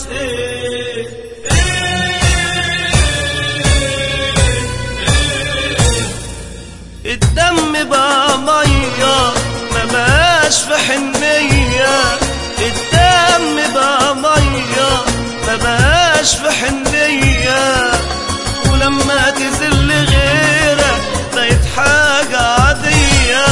ايه الدم بقى مية ما بقاش في حنية الدم بقى مية ما بقاش في حنية ولما تذل غيرك بقت حاجة عادية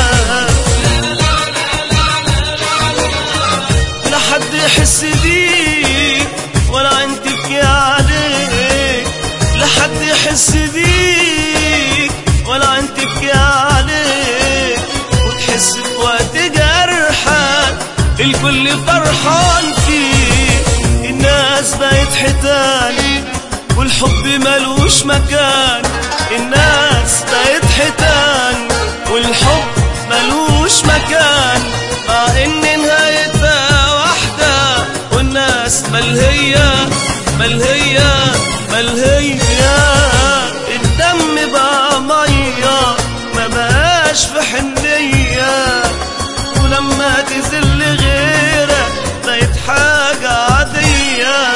لا حد يحس بيك ولا عين تبكي عليك لا حد يحس بيك ولا عين تبكي عليك وتحس بوقت جرحك الكل فرحان فيك الناس بقت حتاني والحب ملوش مكان الناس بقت حيتان والحب ملوش مكان مع ان نهايتها واحدة والناس ملهية ملهية ملهية الدم بقى مية ما بقاش في حنية ولما تذل غيرك بقت حاجة عادية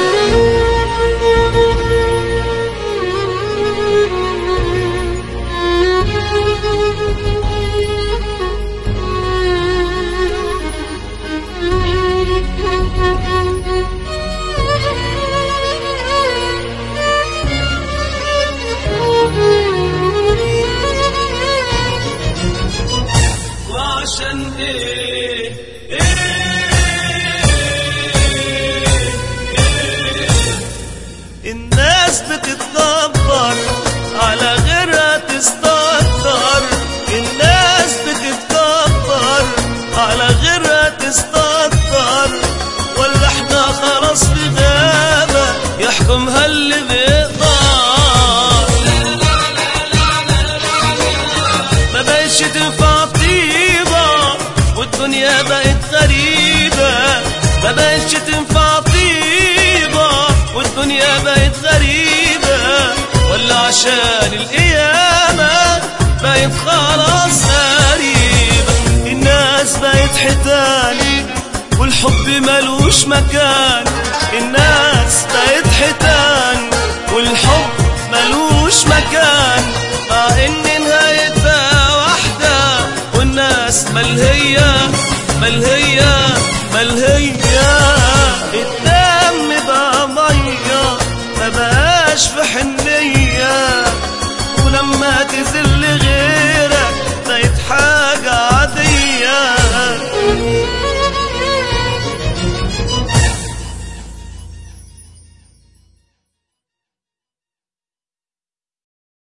وعشان ايه الناس بتتدبر على غيرها تستكتر الناس بتتكبر على غيرها تستكتر ولا احنا خلاص في غابة يحكمها اللي بيقدر ما بقتش تنفع طيبة والدنيا بقت غريبة ما بقتش تنفع طيبة والدنيا بقت غريبة ولا عشان القيامة بقت خلاص غريبة الناس بقت حتاني والحب ملوش مكان الناس بقت حيتان والحب ملوش مكان مع ان نهايتها واحدة والناس ملهية ملهية